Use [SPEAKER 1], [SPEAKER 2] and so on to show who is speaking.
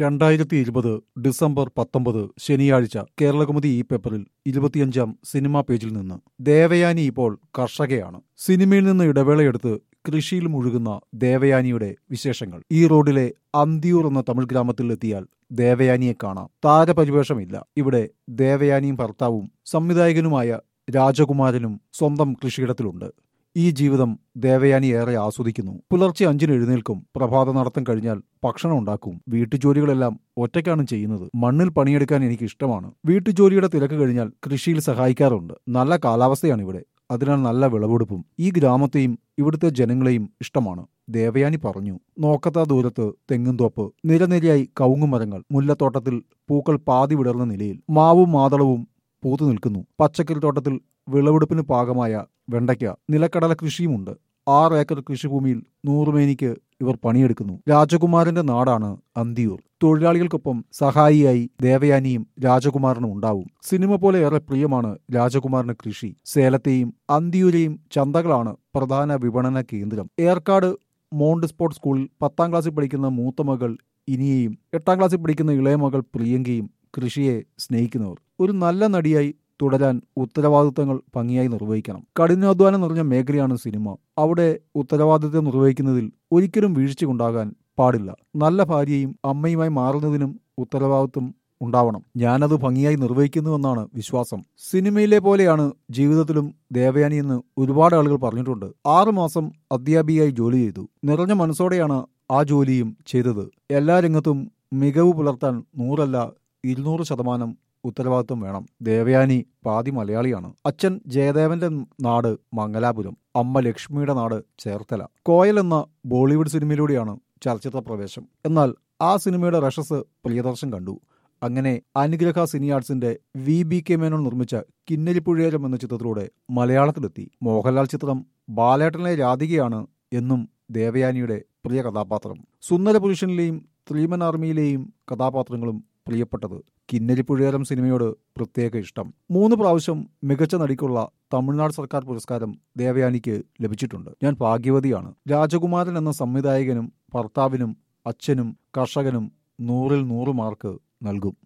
[SPEAKER 1] രണ്ടായിരത്തി ഇരുപത് ഡിസംബർ പത്തൊമ്പത് ശനിയാഴ്ച കേരളകൗമുദി ഈ പേപ്പറിൽ ഇരുപത്തിയഞ്ചാം സിനിമാ പേജിൽ നിന്ന് ദേവയാനി ഇപ്പോൾ കർഷകയാണ് സിനിമയിൽ നിന്ന് ഇടവേളയെടുത്ത് കൃഷിയിൽ മുഴുകുന്ന ദേവയാനിയുടെ വിശേഷങ്ങൾ ഈ റോഡിലെ അന്തിയൂർ എന്ന തമിഴ് ഗ്രാമത്തിൽ എത്തിയാൽ ദേവയാനിയെ കാണാം താരപരിവേഷമില്ല ഇവിടെ ദേവയാനിയും ഭർത്താവും സംവിധായകനുമായ രാജകുമാരനും സ്വന്തം കൃഷിയിടത്തിലുണ്ട് ഈ ജീവിതം ദേവയാനി ഏറെ ആസ്വദിക്കുന്നു പുലർച്ചെ അഞ്ചിന് എഴുന്നേൽക്കും പ്രഭാത നടത്തം കഴിഞ്ഞാൽ ഭക്ഷണം ഉണ്ടാക്കും വീട്ടുജോലികളെല്ലാം ഒറ്റയ്ക്കാണ് ചെയ്യുന്നത് മണ്ണിൽ പണിയെടുക്കാൻ എനിക്ക് ഇഷ്ടമാണ് വീട്ടുജോലിയുടെ തിരക്ക് കഴിഞ്ഞാൽ കൃഷിയിൽ സഹായിക്കാറുണ്ട് നല്ല കാലാവസ്ഥയാണ് ഇവിടെ അതിനാൽ നല്ല വിളവെടുപ്പും ഈ ഗ്രാമത്തെയും ഇവിടുത്തെ ജനങ്ങളെയും ഇഷ്ടമാണ് ദേവയാനി പറഞ്ഞു നോക്കത്താ ദൂരത്ത് തെങ്ങുംതോപ്പ് നിരനിരയായി കവുങ്ങുമരങ്ങൾ മുല്ലത്തോട്ടത്തിൽ പൂക്കൾ പാതി വിടർന്ന നിലയിൽ മാവും മാതളവും പൂത്തു നിൽക്കുന്നു പച്ചക്കറി തോട്ടത്തിൽ വിളവെടുപ്പിന് പാകമായ വെണ്ടയ്ക്ക നിലക്കടല കൃഷിയുമുണ്ട് ആറ് ഏക്കർ കൃഷിഭൂമിയിൽ നൂറുമേനിക്ക് ഇവർ പണിയെടുക്കുന്നു രാജകുമാരന്റെ നാടാണ് അന്തിയൂർ തൊഴിലാളികൾക്കൊപ്പം സഹായിയായി ദേവയാനിയും രാജകുമാരനും ഉണ്ടാവും സിനിമ പോലെ ഏറെ പ്രിയമാണ് രാജകുമാരന് കൃഷി സേലത്തെയും അന്തിയൂരെയും ചന്തകളാണ് പ്രധാന വിപണന കേന്ദ്രം ഏർക്കാട് മോണ്ട് സ്പോർട്സ് സ്കൂളിൽ പത്താം ക്ലാസ്സിൽ പഠിക്കുന്ന മൂത്ത മകൾ ഇനിയെയും എട്ടാം ക്ലാസ്സിൽ പഠിക്കുന്ന ഇളയ മകൾ പ്രിയങ്കയും കൃഷിയെ സ്നേഹിക്കുന്നവർ ഒരു നല്ല നടിയായി തുടരാൻ ഉത്തരവാദിത്തങ്ങൾ ഭംഗിയായി നിർവഹിക്കണം കഠിനാധ്വാനം നിറഞ്ഞ മേഖലയാണ് സിനിമ അവിടെ ഉത്തരവാദിത്തം നിർവഹിക്കുന്നതിൽ ഒരിക്കലും വീഴ്ചയുണ്ടാകാൻ പാടില്ല നല്ല ഭാര്യയും അമ്മയുമായി മാറുന്നതിനും ഉത്തരവാദിത്വം ഉണ്ടാവണം ഞാനത് ഭംഗിയായി നിർവഹിക്കുന്നുവെന്നാണ് വിശ്വാസം സിനിമയിലെ പോലെയാണ് ജീവിതത്തിലും ദേവയാനി എന്ന് ഒരുപാട് ആളുകൾ പറഞ്ഞിട്ടുണ്ട് ആറുമാസം അധ്യാപികയായി ജോലി ചെയ്തു നിറഞ്ഞ മനസ്സോടെയാണ് ആ ജോലിയും ചെയ്തത് എല്ലാ രംഗത്തും മികവ് പുലർത്താൻ നൂറല്ല ഇരുന്നൂറ് ശതമാനം ഉത്തരവാദിത്വം വേണം ദേവയാനി പാതി മലയാളിയാണ് അച്ഛൻ ജയദേവന്റെ നാട് മംഗലാപുരം അമ്മ ലക്ഷ്മിയുടെ നാട് ചേർത്തല കോയൽ എന്ന ബോളിവുഡ് സിനിമയിലൂടെയാണ് ചലച്ചിത്ര പ്രവേശം എന്നാൽ ആ സിനിമയുടെ റഷസ് പ്രിയദർശൻ കണ്ടു അങ്ങനെ അനുഗ്രഹ സിനി ആർട്സിന്റെ വി ബി കെ മേനോൻ നിർമ്മിച്ച കിന്നരിപ്പുഴേരം എന്ന ചിത്രത്തിലൂടെ മലയാളത്തിലെത്തി മോഹൻലാൽ ചിത്രം ബാലേട്ടനിലെ രാധികയാണ് എന്നും ദേവയാനിയുടെ പ്രിയ കഥാപാത്രം സുന്ദര പുരുഷനിലെയും ത്രീമൻ ആർമിയിലെയും കഥാപാത്രങ്ങളും പ്രിയപ്പെട്ടത് കിന്നരിപ്പുഴേരം സിനിമയോട് പ്രത്യേക ഇഷ്ടം മൂന്ന് പ്രാവശ്യം മികച്ച നടിക്കുള്ള തമിഴ്നാട് സർക്കാർ പുരസ്കാരം ദേവയാനിക്ക് ലഭിച്ചിട്ടുണ്ട് ഞാൻ ഭാഗ്യവതിയാണ് രാജകുമാരൻ എന്ന സംവിധായകനും ഭർത്താവിനും അച്ഛനും കർഷകനും നൂറിൽ നൂറ് മാർക്ക് നൽകും